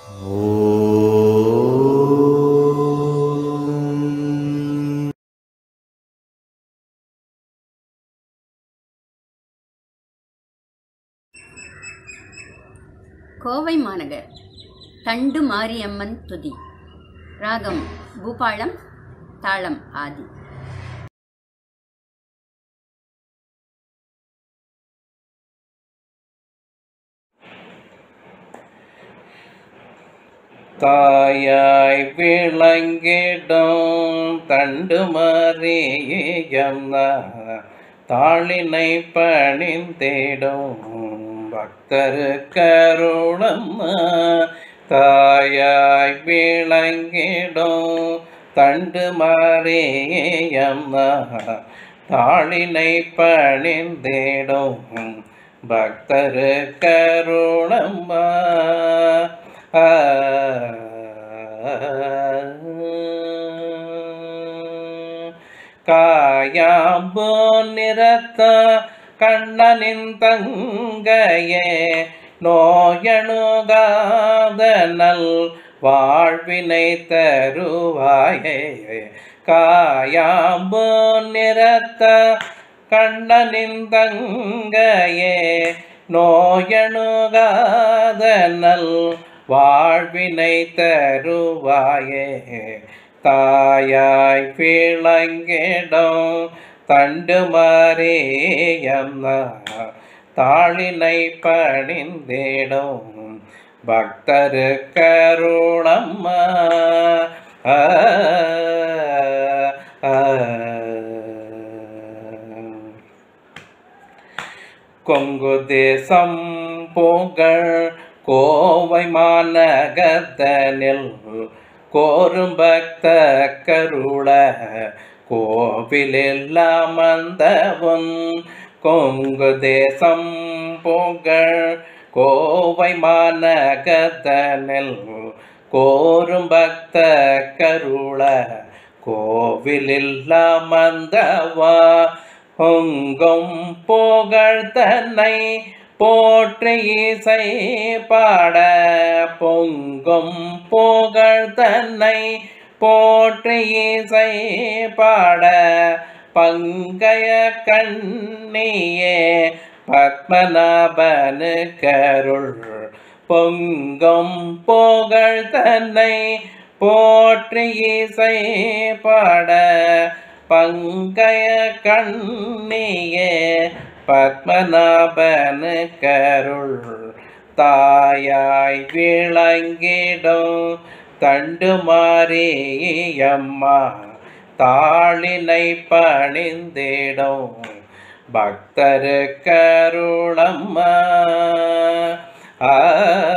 கோவை மாநகர் தண்டு மாரியம்மன் துதி ராகம் பூபாளம் தாளம் ஆதி தாயாய் விளங்கிடும் தண்டு மறியம் தாளினை பணிந்திடும் பக்தரு கருணம் தாயாய் விளங்கிடும் தண்டு மறியம் தாளினை பணிந்திடும் பக்தரு கருணம்மா காயாம்பு நிறத்த கண்ணனின் தங்கையே நோயணுகாத நல் வாழ்வினை தருவாயே காயாம்பு நிறத்த கண்ணனின் தங்கையே நோயணுகாத நல் வாழ்வினை தருவாயே தாயாய் விளங்கிடும் தண்டு மறியம் தாளினை பணிந்திடும் பக்தரு கருணம்மா ஆ, ஆ. கொங்கு தேசம் புகழ் கோவை மாநகத்தனில் கோரும் பக்த கருள கோவிலெல்லாம் அந்தவன் கொங்கு தேசம் புகழ் கோவை மாநகத்தனில் கோரும் பக்த கருள கோவிலெல்லாம் அந்தவா பொங்கும் புகழ் தன்னை போற்றி இசை பாட பொங்கும் புகழ் தன்னை போற்றி இசை பாட பங்கைய கண்ணியே பத்மநாபனு கருள் பொங்கும் புகழ் தன்னை போற்றி இசை பாட பங்கைய கண்ணியே பத்மநாபனு கருள் தாயாய் விளங்கிடும் தண்டு மாரியம்மா தாளினை பணிந்திடும் பக்தரு கருளம்மா ஆ